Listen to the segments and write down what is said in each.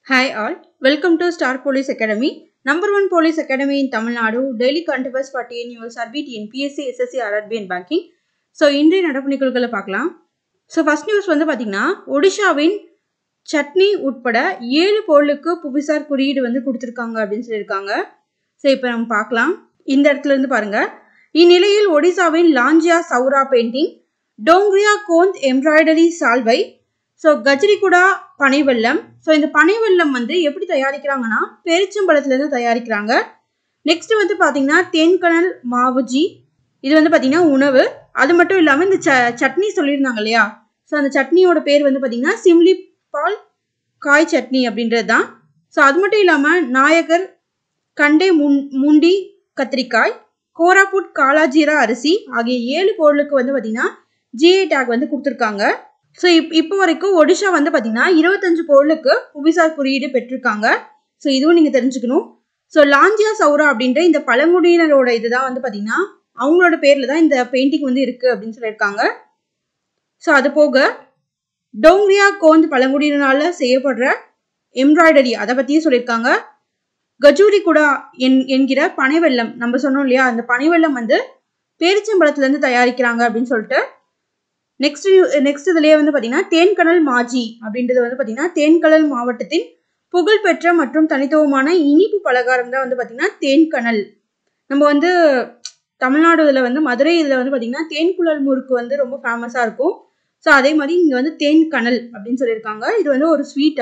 Hi all, welcome to Star Police Academy, number one police academy in Tamil Nadu, daily contest for TNUS, RBT, PSC, SSC, RRB and banking. So இன்றைய நடப்பு நிகழ்வுகளை பார்க்கலாம் so first news வந்து பார்த்தீங்கன்னா ஒடிஷாவின் சட்னி உட்பட ஏழு பொருளுக்கு புவிசார் குறியீடு வந்து கொடுத்துருக்காங்க அப்படின்னு சொல்லியிருக்காங்க ஸோ இப்போ நம்ம பார்க்கலாம் இந்த இடத்துல இருந்து பாருங்க இந்நிலையில் ஒடிசாவின் லாஞ்சியா சௌரா பெயிண்டிங் டோங்ரியா கோந்த் எம்ப்ராய்டரி சால்வை ஸோ கஜ்ரிகுடா பனைவெல்லம் ஸோ இந்த பனைவெல்லம் வந்து எப்படி தயாரிக்கிறாங்கன்னா பெருச்சம்பழத்துலேருந்து தயாரிக்கிறாங்க நெக்ஸ்ட் வந்து பார்த்தீங்கன்னா தேன்கனல் மாவுஜி இது வந்து பார்த்தீங்கன்னா உணவு அது மட்டும் இல்லாமல் இந்த ச சட்னி சொல்லியிருந்தாங்க இல்லையா ஸோ அந்த சட்னியோட பேர் வந்து பார்த்தீங்கன்னா சிம்லி பால் காய் சட்னி அப்படின்றது தான் ஸோ அது மட்டும் இல்லாமல் நாயகர் கண்டே முன் முண்டி கத்திரிக்காய் கோராபுட் காலாஜீரா அரிசி ஆகிய ஏழு பொருளுக்கு வந்து பார்த்தீங்கன்னா ஜிஐ டேக் வந்து கொடுத்துருக்காங்க ஸோ இப் இப்போ வரைக்கும் ஒடிஷா வந்து பார்த்தீங்கன்னா இருபத்தஞ்சு பொருளுக்கு புவிசார் குறியீடு பெற்றிருக்காங்க ஸோ இதுவும் நீங்கள் தெரிஞ்சுக்கணும் ஸோ லாஞ்சியா சௌரா அப்படின்ற இந்த பழங்குடியினரோட இதுதான் வந்து பார்த்தீங்கன்னா அவங்களோட பேரில் தான் இந்த பெயிண்டிங் வந்து இருக்குது அப்படின்னு சொல்லியிருக்காங்க ஸோ அது போக டோங்ரியா கோந்து பழங்குடியினரால் செய்யப்படுற எம்ப்ராய்டரி அதை பற்றியும் சொல்லியிருக்காங்க கஜூரி குடா என் என்கிற பனைவெல்லம் நம்ம சொன்னோம் இல்லையா அந்த பனைவெல்லம் வந்து பேரிச்சம்பழத்துலேருந்து தயாரிக்கிறாங்க அப்படின்னு சொல்லிட்டு நெக்ஸ்ட் நெக்ஸ்ட் இதுலேயே வந்து பார்த்தீங்கன்னா தேன்கடல் மாஜி அப்படின்றது வந்து பார்த்தீங்கன்னா தேன்கடல் மாவட்டத்தின் புகழ்பெற்ற மற்றும் தனித்துவமான இனிப்பு பலகாரம் தான் வந்து பார்த்தீங்கன்னா தேன்கனல் நம்ம வந்து தமிழ்நாடு இதில் வந்து மதுரை இதில் வந்து பார்த்தீங்கன்னா தேன்குழல் முறுக்கு வந்து ரொம்ப ஃபேமஸாக இருக்கும் ஸோ அதே மாதிரி இங்கே வந்து தேன் கனல் அப்படின்னு சொல்லியிருக்காங்க இது வந்து ஒரு ஸ்வீட்டா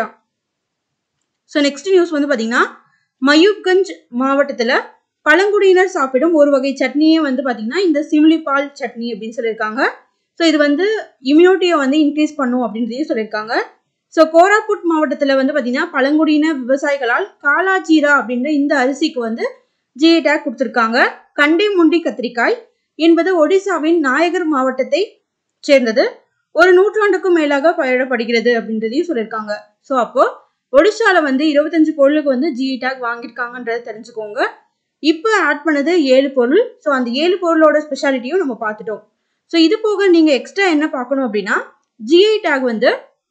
ஸோ நெக்ஸ்ட் நியூஸ் வந்து பார்த்தீங்கன்னா மயூப்கஞ்ச் மாவட்டத்தில் பழங்குடியினர் சாப்பிடும் ஒரு வகை சட்னியே வந்து பார்த்தீங்கன்னா இந்த சிம்லிபால் சட்னி அப்படின்னு சொல்லியிருக்காங்க ஸோ இது வந்து இம்யூனிட்டியை வந்து இன்க்ரீஸ் பண்ணும் அப்படின்றதையும் சொல்லியிருக்காங்க ஸோ கோராபுட் மாவட்டத்தில் வந்து பார்த்தீங்கன்னா பழங்குடியின விவசாயிகளால் காலாஜீரா அப்படின்ற இந்த அரிசிக்கு வந்து ஜிஐ டேக் கொடுத்துருக்காங்க கண்டே முண்டி கத்திரிக்காய் என்பது ஒடிசாவின் நாயகர் மாவட்டத்தை சேர்ந்தது ஒரு நூற்றாண்டுக்கும் மேலாக பயிரப்படுகிறது அப்படின்றதையும் சொல்லியிருக்காங்க ஸோ அப்போ ஒடிஷாவில் வந்து இருபத்தஞ்சு பொருளுக்கு வந்து ஜிஇ டேக் வாங்கியிருக்காங்கன்றதை தெரிஞ்சுக்கோங்க இப்போ ஆட் பண்ணது ஏழு பொருள் ஸோ அந்த ஏழு பொருளோட ஸ்பெஷாலிட்டியும் நம்ம பார்த்துட்டோம் ஸோ இது போக நீங்கள் எக்ஸ்ட்ரா என்ன பார்க்கணும் அப்படின்னா ஜிஐ டேக் வந்து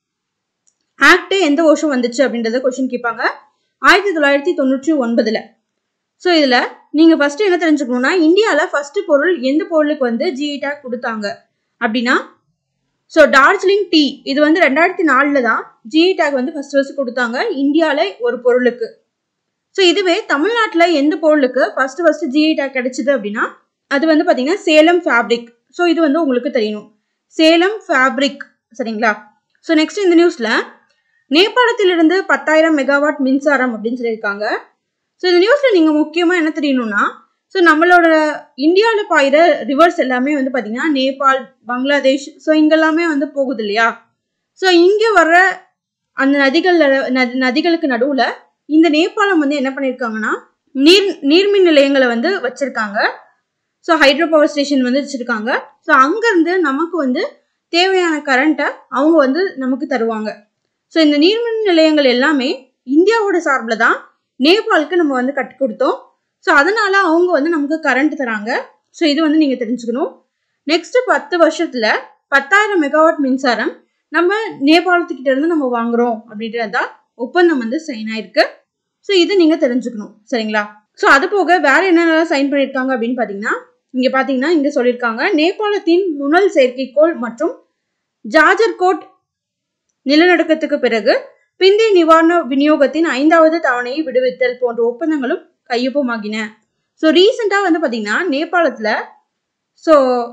ஆக்டே எந்த வருஷம் வந்துச்சு அப்படின்றத கொஷின் கேட்பாங்க ஆயிரத்தி தொள்ளாயிரத்தி தொண்ணூற்றி ஒன்பதில் ஸோ இதில் நீங்கள் ஃபஸ்ட்டு என்ன தெரிஞ்சுக்கணும்னா இந்தியாவில் ஃபஸ்ட்டு பொருள் எந்த பொருளுக்கு வந்து ஜிஇ டேக் கொடுத்தாங்க அப்படின்னா ஸோ டார்ஜிலிங் டீ இது வந்து ரெண்டாயிரத்தி நாலில் தான் ஜிஇ டேக் வந்து ஃபஸ்ட் ஃபஸ்ட்டு கொடுத்தாங்க இந்தியாவில் ஒரு பொருளுக்கு ஸோ இதுவே தமிழ்நாட்டில் எந்த பொருளுக்கு ஃபஸ்ட்டு ஃபஸ்ட்டு ஜிஇ டேக் கிடைச்சிது அப்படின்னா அது வந்து பார்த்தீங்கன்னா சேலம் ஃபேப்ரிக் ஸோ இது வந்து உங்களுக்கு தெரியணும் சேலம் ஃபேப்ரிக் சரிங்களா ஸோ நெக்ஸ்ட் இந்த நியூஸில் நேபாளத்திலிருந்து பத்தாயிரம் மெகாவாட் மின்சாரம் அப்படின்னு சொல்லியிருக்காங்க ஸோ இந்த நியூஸில் நீங்கள் முக்கியமாக என்ன தெரியணும்னா ஸோ நம்மளோட இந்தியாவில் பாயிற ரிவர்ஸ் எல்லாமே வந்து பார்த்தீங்கன்னா நேபாள் பங்களாதேஷ் ஸோ இங்கெல்லாமே வந்து போகுது இல்லையா ஸோ இங்கே வர்ற அந்த நதிகளில் நதிகளுக்கு நடுவில் இந்த நேபாளம் வந்து என்ன பண்ணியிருக்காங்கன்னா நீர் நீர்மின் நிலையங்களை வந்து வச்சுருக்காங்க ஸோ ஹைட்ரோ பவர் ஸ்டேஷன் வந்து வச்சுருக்காங்க ஸோ அங்கேருந்து நமக்கு வந்து தேவையான கரண்ட்டை அவங்க வந்து நமக்கு தருவாங்க ஸோ இந்த நீர்மின் நிலையங்கள் எல்லாமே இந்தியாவோட சார்பில் தான் நேபாளுக்கு நம்ம வந்து கட்டு கொடுத்தோம் ஸோ அதனால அவங்க வந்து நமக்கு கரண்ட் தராங்க ஸோ இது வந்து நீங்கள் தெரிஞ்சுக்கணும் நெக்ஸ்ட் பத்து வருஷத்தில் பத்தாயிரம் மெகாவாட் மின்சாரம் நம்ம நேபாளத்துக்கிட்ட இருந்து நம்ம வாங்குறோம் அப்படின்றதா ஒப்பந்தம் வந்து சைன் ஆயிருக்கு ஸோ இது நீங்கள் தெரிஞ்சுக்கணும் சரிங்களா ஸோ அது போக வேற என்னென்னலாம் சைன் பண்ணியிருக்காங்க அப்படின்னு பார்த்தீங்கன்னா இங்கே பார்த்தீங்கன்னா இங்கே சொல்லியிருக்காங்க நேபாளத்தின் முனல் செயற்கைக்கோள் மற்றும் ஜாஜர்கோட் நிலநடுக்கத்துக்கு பிறகு பிந்தைய நிவாரண விநியோகத்தின் ஐந்தாவது தவணையை விடுவித்தல் போன்ற ஒப்பந்தங்களும் கையொப்பமாகின ஸோ ரீசெண்டாக வந்து பார்த்தீங்கன்னா நேபாளத்தில் ஸோ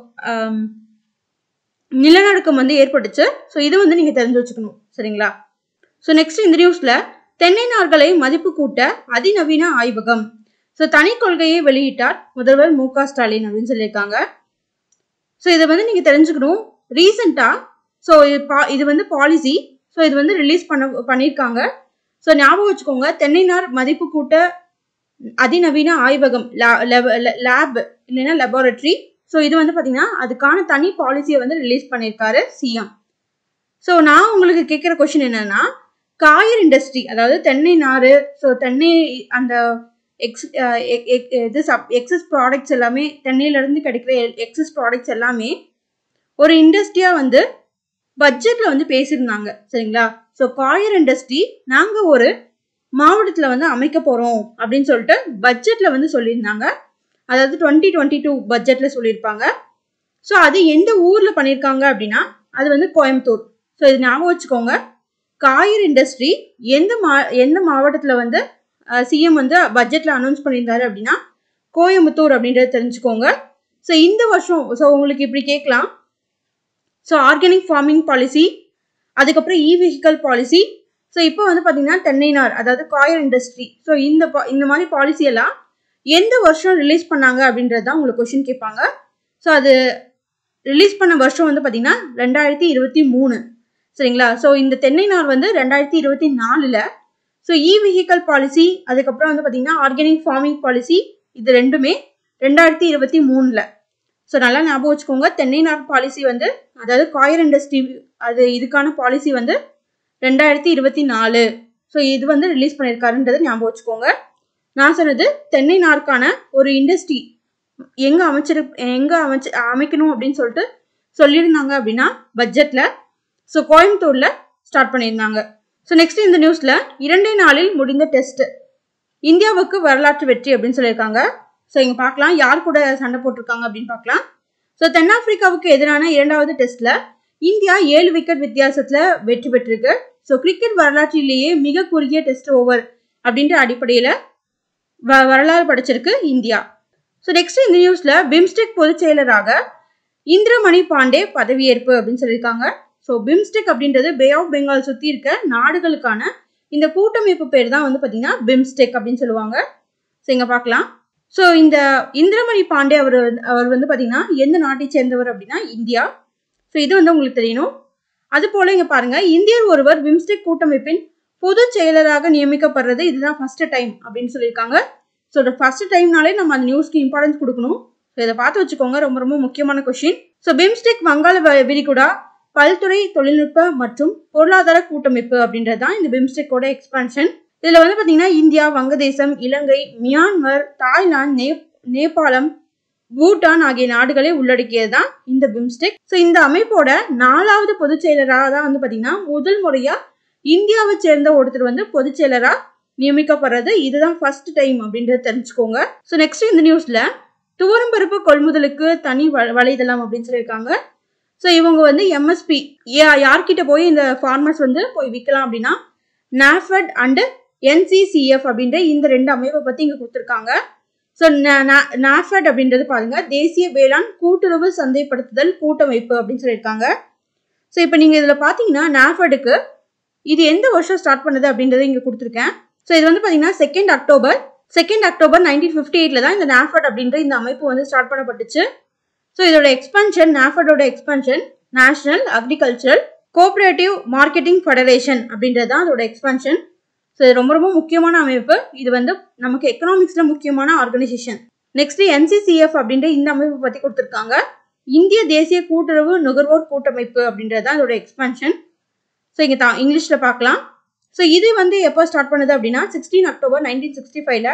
நிலநடுக்கம் வந்து ஏற்பட்டுச்சு ஸோ இது வந்து நீங்கள் தெரிஞ்சு வச்சுக்கணும் சரிங்களா ஸோ நெக்ஸ்ட் இந்த நியூஸில் தென்னை நார்களை மதிப்பு கூட்ட அதிநவீன ஆய்வகம் ஸோ தனி கொள்கையை வெளியிட்டார் முதல்வர் மு க ஸ்டாலின் அப்படின்னு சொல்லியிருக்காங்க ஸோ இதை வந்து நீங்கள் தெரிஞ்சுக்கணும் ரீசெண்டாக ஸோ இது வந்து பாலிசி ஸோ இது வந்து ரிலீஸ் பண்ண பண்ணியிருக்காங்க ஸோ ஞாபகம் வச்சுக்கோங்க தென்னை நார் மதிப்பு கூட்ட அதிநவீன ஆய்வகம் லேப் இல்லைன்னா லெபார்டரி ஸோ இது வந்து பார்த்தீங்கன்னா அதுக்கான தனி பாலிசியை வந்து ரிலீஸ் பண்ணியிருக்காரு சிஎம் ஸோ நான் உங்களுக்கு கேட்குற கொஷின் என்னன்னா காயர் இண்டஸ்ட்ரி அதாவது தென்னை நார் ஸோ தென்னை அந்த எக்ஸ் இது சப் எக்ஸஸ் ப்ராடக்ட்ஸ் எல்லாமே தென்னையிலேருந்து கிடைக்கிற எக்ஸஸ் ப்ராடக்ட்ஸ் எல்லாமே ஒரு இண்டஸ்ட்ரியாக வந்து பட்ஜெட்டில் வந்து பேசியிருந்தாங்க சரிங்களா ஸோ காயர் இண்டஸ்ட்ரி நாங்கள் ஒரு மாவட்டத்தில் வந்து அமைக்க போகிறோம் அப்படின்னு சொல்லிட்டு பட்ஜெட்டில் வந்து சொல்லியிருந்தாங்க அதாவது டுவெண்ட்டி டுவெண்ட்டி டூ பட்ஜெட்டில் சொல்லியிருப்பாங்க ஸோ அது எந்த ஊரில் பண்ணியிருக்காங்க அப்படின்னா அது வந்து கோயம்புத்தூர் ஸோ இது ஞாபகம் வச்சுக்கோங்க காயர் இண்டஸ்ட்ரி எந்த மா எந்த மாவட்டத்தில் வந்து சிஎம் வந்து பட்ஜெட்டில் அனௌன்ஸ் பண்ணியிருந்தாரு அப்படின்னா கோயம்புத்தூர் அப்படின்றத தெரிஞ்சுக்கோங்க ஸோ இந்த வருஷம் ஸோ உங்களுக்கு இப்படி கேட்கலாம் ஸோ ஆர்கானிக் ஃபார்மிங் பாலிசி அதுக்கப்புறம் இ வெஹிக்கல் பாலிசி ஸோ இப்போ வந்து பார்த்தீங்கன்னா தென்னை நார் அதாவது காயர் இண்டஸ்ட்ரி ஸோ இந்த இந்த மாதிரி பாலிசி எல்லாம் எந்த வருஷம் ரிலீஸ் பண்ணாங்க அப்படின்றது தான் உங்களுக்கு கொஷின் கேட்பாங்க ஸோ அது ரிலீஸ் பண்ண வருஷம் வந்து பார்த்தீங்கன்னா ரெண்டாயிரத்தி இருபத்தி மூணு சரிங்களா ஸோ இந்த தென்னை நார் வந்து ரெண்டாயிரத்தி இருபத்தி நாலில் ஸோ இ வெஹிக்கல் பாலிசி அதுக்கப்புறம் வந்து பார்த்தீங்கன்னா ஆர்கானிக் ஃபார்மிங் பாலிசி இது ரெண்டுமே ரெண்டாயிரத்தி இருபத்தி மூணில் ஸோ நல்லா ஞாபகம் வச்சுக்கோங்க தென்னை நார் பாலிசி வந்து அதாவது காயர் இண்டஸ்ட்ரி அது இதுக்கான பாலிசி வந்து ரெண்டாயிரத்தி இருபத்தி நாலு ஸோ இது வந்து ரிலீஸ் பண்ணியிருக்காருன்றதை ஞாபகம் வச்சுக்கோங்க நான் சொன்னது தென்னை நாருக்கான ஒரு இண்டஸ்ட்ரி எங்கே அமைச்சிரு எங்கே அமைச்சு அமைக்கணும் அப்படின்னு சொல்லிட்டு சொல்லியிருந்தாங்க அப்படின்னா பட்ஜெட்டில் ஸோ கோயம்புத்தூரில் ஸ்டார்ட் பண்ணியிருந்தாங்க ஸோ நெக்ஸ்ட் இந்த நியூஸில் இரண்டே நாளில் முடிந்த டெஸ்ட் இந்தியாவுக்கு வரலாற்று வெற்றி அப்படின்னு சொல்லியிருக்காங்க ஸோ இங்கே பார்க்கலாம் யார் கூட சண்டை போட்டிருக்காங்க அப்படின்னு பார்க்கலாம் ஸோ தென்னாப்பிரிக்காவுக்கு எதிரான இரண்டாவது டெஸ்ட்ல இந்தியா ஏழு விக்கெட் வித்தியாசத்தில் வெற்றி பெற்றிருக்கு ஸோ கிரிக்கெட் வரலாற்றிலேயே மிக குறுகிய டெஸ்ட் ஓவர் அப்படின்ற அடிப்படையில் வ வரலாறு படைச்சிருக்கு இந்தியா ஸோ நெக்ஸ்ட் இந்த நியூஸில் பிம்ஸ்டெக் பொதுச் செயலராக இந்திரமணி பாண்டே பதவியேற்பு அப்படின்னு சொல்லியிருக்காங்க ஸோ பிம்ஸ்டெக் அப்படின்றது பே ஆஃப் பெங்கால் சுற்றி இருக்க நாடுகளுக்கான இந்த கூட்டமைப்பு பேர் தான் வந்து பார்த்தீங்கன்னா பிம்ஸ்டெக் அப்படின்னு சொல்லுவாங்க ஸோ இங்கே பார்க்கலாம் ஸோ இந்த இந்திரமணி பாண்டே அவர் அவர் வந்து பார்த்தீங்கன்னா எந்த நாட்டை சேர்ந்தவர் அப்படின்னா இந்தியா ஸோ இது வந்து உங்களுக்கு தெரியணும் அது போல இங்கே பாருங்க இந்தியர் ஒருவர் பிம்ஸ்டெக் கூட்டமைப்பின் பொதுச் செயலராக நியமிக்கப்படுறது இதுதான் ஃபர்ஸ்ட் டைம் அப்படின்னு சொல்லியிருக்காங்க ஸோ ஃபர்ஸ்ட் டைம்னாலே நம்ம அந்த நியூஸ்க்கு இம்பார்ட்டன்ஸ் கொடுக்கணும் ஸோ இதை பார்த்து வச்சுக்கோங்க ரொம்ப ரொம்ப முக்கியமான கொஷின் ஸோ பிம்ஸ்டெக் வங்காள விரிகுடா பல்துறை தொழில்நுட்ப மற்றும் பொருளாதார கூட்டமைப்பு அப்படின்றது தான் இந்த பிம்ஸ்டெக்கோட எக்ஸ்பான்ஷன் இதில் வந்து பார்த்தீங்கன்னா இந்தியா வங்கதேசம் இலங்கை மியான்மர் தாய்லாந்து நே நேபாளம் பூட்டான் ஆகிய நாடுகளை உள்ளடக்கியது தான் இந்த பிம்ஸ்டெக் ஸோ இந்த அமைப்போட நாலாவது பொதுச் செயலராக தான் வந்து பார்த்தீங்கன்னா முதல் முறையாக இந்தியாவை சேர்ந்த ஒருத்தர் வந்து பொதுச் செயலராக நியமிக்கப்படுறது இதுதான் ஃபர்ஸ்ட் டைம் அப்படின்றத தெரிஞ்சுக்கோங்க ஸோ நெக்ஸ்ட் இந்த நியூஸ்ல துவரம் பருப்பு கொள்முதலுக்கு தனி வலைதளம் அப்படின்னு சொல்லியிருக்காங்க ஸோ இவங்க வந்து எம்எஸ்பி யார்கிட்ட போய் இந்த ஃபார்மர்ஸ் வந்து போய் விற்கலாம் அப்படின்னா நாஃபட் அண்டு என்சிசிஎஃப் அப்படின்ற இந்த ரெண்டு அமைப்பை பற்றி இங்கே கொடுத்துருக்காங்க ஸோ நாஃபட் அப்படின்றது பாருங்க தேசிய வேளாண் கூட்டுறவு சந்தைப்படுத்துதல் கூட்டமைப்பு அப்படின்னு சொல்லியிருக்காங்க ஸோ இப்போ நீங்கள் இதில் பார்த்தீங்கன்னா நாஃபடுக்கு இது எந்த வருஷம் ஸ்டார்ட் பண்ணுது அப்படின்றத இங்கே கொடுத்துருக்கேன் ஸோ இது வந்து பார்த்தீங்கன்னா second October second October nineteen fifty எயிட்டில் தான் இந்த நாஃபட் அப்படின்ற இந்த அமைப்பு வந்து ஸ்டார்ட் பண்ணப்பட்டுச்சு ஸோ இதோட எக்ஸ்பென்ஷன் நாஃபடோட expansion national agricultural cooperative marketing federation அப்படின்றது தான் அதோட எக்ஸ்பென்ஷன் ஸோ இது ரொம்ப ரொம்ப முக்கியமான அமைப்பு இது வந்து நமக்கு எக்கனாமிக்ஸில் முக்கியமான ஆர்கனைசேஷன் நெக்ஸ்ட் என்சிசிஎஃப் அப்படின்ற இந்த அமைப்பை பற்றி கொடுத்துருக்காங்க இந்திய தேசிய கூட்டுறவு நுகர்வோர் கூட்டமைப்பு அப்படின்றது தான் அதோட எக்ஸ்பென்ஷன் ஸோ இங்கே தா இங்கிலீஷில் பார்க்கலாம் ஸோ இது வந்து எப்போ ஸ்டார்ட் பண்ணுது அப்படின்னா சிக்ஸ்டீன் அக்டோபர் நைன்டீன் சிக்ஸ்டி ஃபைவ்ல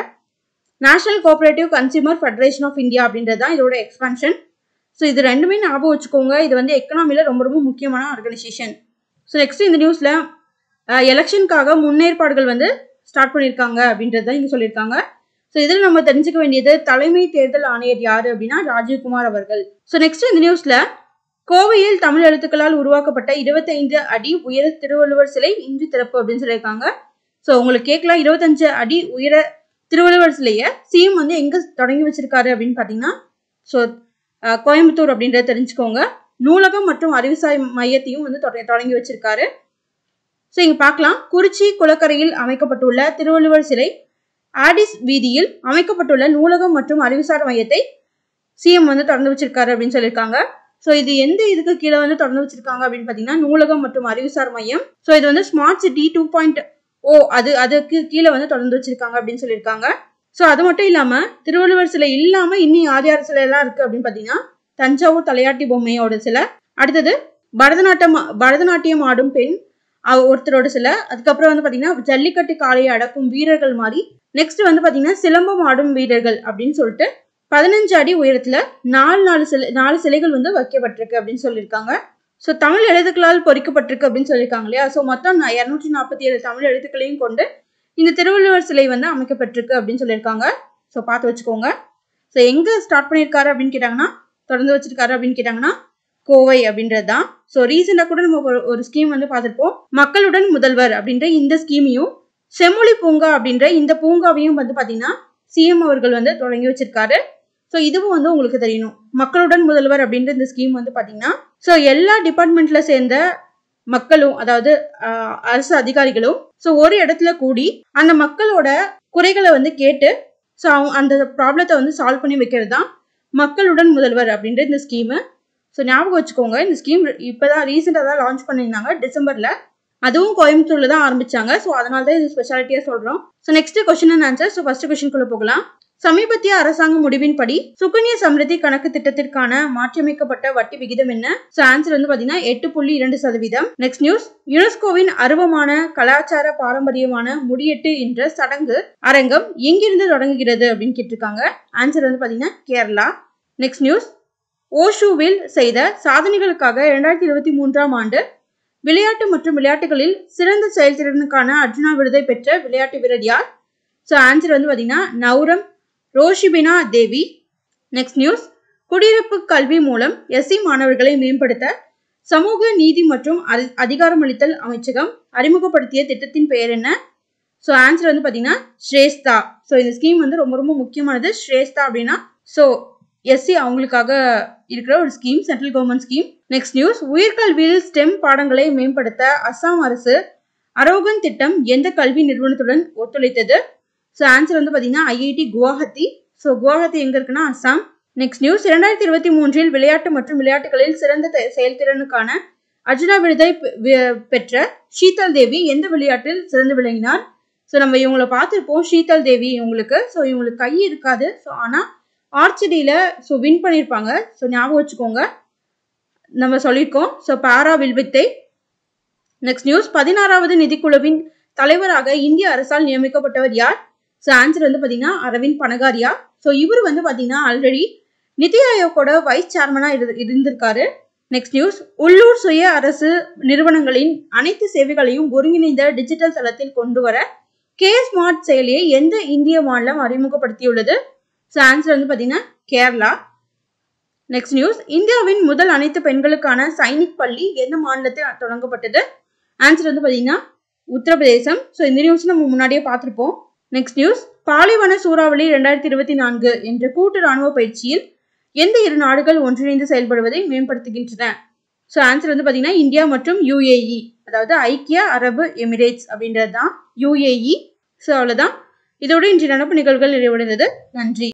national cooperative consumer federation of India அப்படின்றது தான் இதோட எக்ஸ்பென்ஷன் ஸோ இது ரெண்டுமே ஞாபகம் வச்சுக்கோங்க இது வந்து எக்கனாமியில் ரொம்ப ரொம்ப முக்கியமான ஆர்கனைசேஷன் ஸோ நெக்ஸ்ட் இந்த நியூஸில் எலெக்ஷனுக்காக முன்னேற்பாடுகள் வந்து ஸ்டார்ட் பண்ணியிருக்காங்க அப்படின்றது தான் இங்கே சொல்லியிருக்காங்க ஸோ இதில் நம்ம தெரிஞ்சுக்க வேண்டியது தலைமை தேர்தல் ஆணையர் யார் அப்படின்னா ராஜீவ்குமார் அவர்கள் ஸோ நெக்ஸ்ட் இந்த நியூஸில் கோவையில் தமிழ் எழுத்துக்களால் உருவாக்கப்பட்ட இருபத்தைந்து அடி உயர திருவள்ளுவர் சிலை இன்று திறப்பு அப்படின்னு சொல்லியிருக்காங்க ஸோ உங்களுக்கு கேட்கலாம் இருபத்தஞ்சு அடி உயர திருவள்ளுவர் சிலையை சிஎம் வந்து எங்கே தொடங்கி வச்சிருக்காரு அப்படின்னு பார்த்தீங்கன்னா ஸோ கோயம்புத்தூர் அப்படின்றத தெரிஞ்சுக்கோங்க நூலகம் மற்றும் அறிவுசாய் மையத்தையும் வந்து தொடங்கி வச்சிருக்காரு ஸோ இங்கே பார்க்கலாம் குறிச்சி குளக்கரையில் அமைக்கப்பட்டுள்ள திருவள்ளுவர் சிலை ஆடிஸ் வீதியில் அமைக்கப்பட்டுள்ள நூலகம் மற்றும் அறிவுசார் மையத்தை சிஎம் வந்து திறந்து வச்சிருக்காரு அப்படின்னு சொல்லியிருக்காங்க ஸோ இது எந்த இதுக்கு கீழே வந்து திறந்து வச்சிருக்காங்க அப்படின்னு பார்த்தீங்கன்னா நூலகம் மற்றும் அறிவுசார் மையம் ஸோ இது வந்து smart city two point O அது அதுக்கு கீழே வந்து திறந்து வச்சிருக்காங்க அப்படின்னு சொல்லியிருக்காங்க ஸோ அது மட்டும் இல்லாமல் திருவள்ளுவர் சிலை இல்லாமல் இன்னும் யார் யார் சிலை எல்லாம் இருக்குது அப்படின்னு பார்த்தீங்கன்னா தஞ்சாவூர் தலையாட்டி பொம்மையோட சிலை அடுத்தது பரதநாட்டம் பரதநாட்டியம் ஆடும் பெண் ஒருத்தரோட சிலை அதுக்கப்புறம் வந்து பார்த்தீங்கன்னா ஜல்லிக்கட்டு காளையை அடக்கும் வீரர்கள் மாதிரி நெக்ஸ்ட் வந்து பார்த்தீங்கன்னா சிலம்பம் ஆடும் வீரர்கள் அப்படின்னு சொல்லிட்டு பதினஞ்சு அடி உயரத்துல நாலு நாலு சிலை நாலு சிலைகள் வந்து வைக்கப்பட்டிருக்கு அப்படின்னு சொல்லியிருக்காங்க ஸோ தமிழ் எழுத்துக்களால் பொறிக்கப்பட்டிருக்கு அப்படின்னு சொல்லியிருக்காங்க இல்லையா ஸோ மொத்தம் இரநூற்றி நாற்பத்தி ஏழு தமிழ் எழுத்துக்களையும் கொண்டு இந்த திருவள்ளுவர் சிலை வந்து அமைக்கப்பட்டிருக்கு அப்படின்னு சொல்லியிருக்காங்க ஸோ பார்த்து வச்சுக்கோங்க ஸோ எங்கே ஸ்டார்ட் பண்ணியிருக்காரு அப்படின்னு கேட்டாங்கன்னா தொடர்ந்து வச்சிருக்காரு அப்படின்னு கேட்டாங்கன்னா கோவை அப்படின்றது தான் ஸோ ரீசெண்டாக கூட நம்ம ஒரு ஒரு ஸ்கீம் வந்து பார்த்துருப்போம் மக்களுடன் முதல்வர் அப்படின்ற இந்த ஸ்கீமையும் செம்மொழி பூங்கா அப்படின்ற இந்த பூங்காவையும் வந்து பார்த்தீங்கன்னா சிஎம் அவர்கள் வந்து தொடங்கி வச்சிருக்காரு ஸோ இதுவும் வந்து உங்களுக்கு தெரியணும் மக்களுடன் முதல்வர் அப்படின்ற இந்த ஸ்கீம் வந்து பார்த்தீங்கன்னா ஸோ எல்லா டிபார்ட்மெண்ட்ல சேர்ந்த மக்களும் அதாவது ஆஹ், அரசு அதிகாரிகளும் ஸோ ஒரு இடத்துல கூடி அந்த மக்களோட குறைகளை வந்து கேட்டு ஸோ அவங்க அந்த ப்ராப்ளத்தை வந்து சால்வ் பண்ணி வைக்கிறது தான் மக்களுடன் முதல்வர் அப்படின்ற இந்த ஸ்கீமு ஸோ ஞாபகம் வச்சுக்கோங்க இந்த ஸ்கீம் இப்போதான் ரீசெண்டாக தான் லான்ச் பண்ணியிருந்தாங்க டிசம்பரில் அதுவும் கோயம்புத்தூர்ல தான் ஆரம்பிச்சாங்க ஸோ அதனால தான் இது ஸ்பெஷாலிட்டியாக சொல்கிறோம் so next question and answer so first கொஸ்டின்குள்ளே போகலாம் சமீபத்திய அரசாங்க முடிவின்படி சுகன்யா சம்ரிதி கணக்கு திட்டத்திற்கான மாற்றியமைக்கப்பட்ட வட்டி விகிதம் என்ன ஸோ ஆன்சர் வந்து பார்த்தீங்கன்னா எட்டு புள்ளி இரண்டு சதவீதம் நெக்ஸ்ட் நியூஸ் யுனெஸ்கோவின் அருவமான கலாச்சார பாரம்பரியமான முடியெட்டு என்ற சடங்கு அரங்கம் எங்கிருந்து தொடங்குகிறது அப்படின்னு கேட்டிருக்காங்க ஆன்சர் வந்து பார்த்தீங்கன்னா கேரளா நெக்ஸ்ட் நியூஸ் ஓஷுவில் செய்த சாதனைகளுக்காக இரண்டாயிரத்தி இருபத்தி மூன்றாம் ஆண்டு விளையாட்டு மற்றும் விளையாட்டுகளில் சிறந்த செயல்திறனுக்கான அர்ஜுனா விருதை பெற்ற விளையாட்டு வீரர் யார் ஸோ ஆன்சர் வந்து பார்த்தீங்கன்னா நௌரம் ரோஷிபினா தேவி நெக்ஸ்ட் நியூஸ் குடியிருப்பு கல்வி மூலம் எஸ்சி மாணவர்களை மேம்படுத்த சமூக நீதி மற்றும் அதி- அதிகாரமளித்தல் அமைச்சகம் அறிமுகப்படுத்திய திட்டத்தின் பெயர் என்ன ஸோ ஆன்சர் வந்து பார்த்தீங்கன்னா ஸ்ரேஸ்தா ஸோ இந்த ஸ்கீம் வந்து ரொம்ப ரொம்ப முக்கியமானது ஸ்ரேஸ்தா அப்படின்னா ஸோ எஸ்சி அவங்களுக்காக இருக்கிற ஒரு scheme central government scheme next news உயர்கல்வியில் ஸ்டெம் பாடங்களை மேம்படுத்த அஸ்ஸாம் அரசு அரோகன் திட்டம் எந்த கல்வி நிறுவனத்துடன் ஒத்துழைத்தது ஸோ ஆன்சர் வந்து பார்த்தீங்கன்னா ஐஐடி குவாஹத்தி ஸோ குவாஹத்தி எங்கே இருக்குன்னா அஸ்ஸாம் நெக்ஸ்ட் நியூஸ் இரண்டாயிரத்தி இருபத்தி மூன்றில் விளையாட்டு மற்றும் விளையாட்டுகளில் சிறந்த தெ- செயல்திறனுக்கான அர்ஜுனா விருதை பெ- வி- பெற்ற ஷீதல் தேவி எந்த விளையாட்டில் சிறந்து விளங்கினார் ஸோ நம்ம இவங்கள பார்த்துருப்போம் ஷீதல் தேவி இவங்களுக்கு ஸோ இவங்களுக்கு கை இருக்காது ஸோ ஆனால் ஆர்ச்சரியில் ஸோ வின் பண்ணியிருப்பாங்க ஸோ ஞாபகம் வச்சுக்கோங்க நம்ம சொல்லியிருக்கோம் ஸோ பாரா வில்வித்தை நெக்ஸ்ட் நியூஸ் பதினாறாவது நிதிக்குழுவின் தலைவராக இந்திய அரசால் நியமிக்கப்பட்டவர் யார் ஸோ ஆன்சர் வந்து பார்த்தீங்கன்னா அரவிந்த் பனகாரியா ஸோ இவர் வந்து பார்த்தீங்கன்னா ஆல்ரெடி நிதி ஆயோக்கோட வைஸ் சேர்மனாக இரு இருந்திருக்காரு நெக்ஸ்ட் நியூஸ் உள்ளூர் சுய அரசு நிறுவனங்களின் அனைத்து சேவைகளையும் ஒருங்கிணைந்த டிஜிட்டல் தளத்தில் கொண்டு வர கே ஸ்மார்ட் செயலியை எந்த இந்திய மாநிலம் அறிமுகப்படுத்தியுள்ளது ஸோ ஆன்சர் வந்து பார்த்தீங்கன்னா கேரளா நெக்ஸ்ட் நியூஸ் இந்தியாவின் முதல் அனைத்து பெண்களுக்கான சைனிக் பள்ளி எந்த மாநிலத்தில் தொடங்கப்பட்டது ஆன்சர் வந்து பார்த்தீங்கன்னா உத்தரப்பிரதேசம் ஸோ இந்த நியூஸ் நம்ம முன்னாடியே பார்த்துருப்போம் நெக்ஸ்ட் நியூஸ் பாலைவன சூறாவளி ரெண்டாயிரத்தி இருபத்தி நான்கு என்ற கூட்டு ராணுவ பயிற்சியில் எந்த இரு நாடுகள் ஒன்றிணைந்து செயல்படுவதை மேம்படுத்துகின்றன ஸோ ஆன்சர் வந்து பார்த்தீங்கன்னா இந்தியா மற்றும் யுஏஇ அதாவது ஐக்கிய அரபு எமிரேட்ஸ் அப்படின்றது தான் யுஏஇ ஸோ அவ்வளோதான் இதோட இன்றைய நடப்பு நிகழ்வுகள் நிறைவடைந்தது நன்றி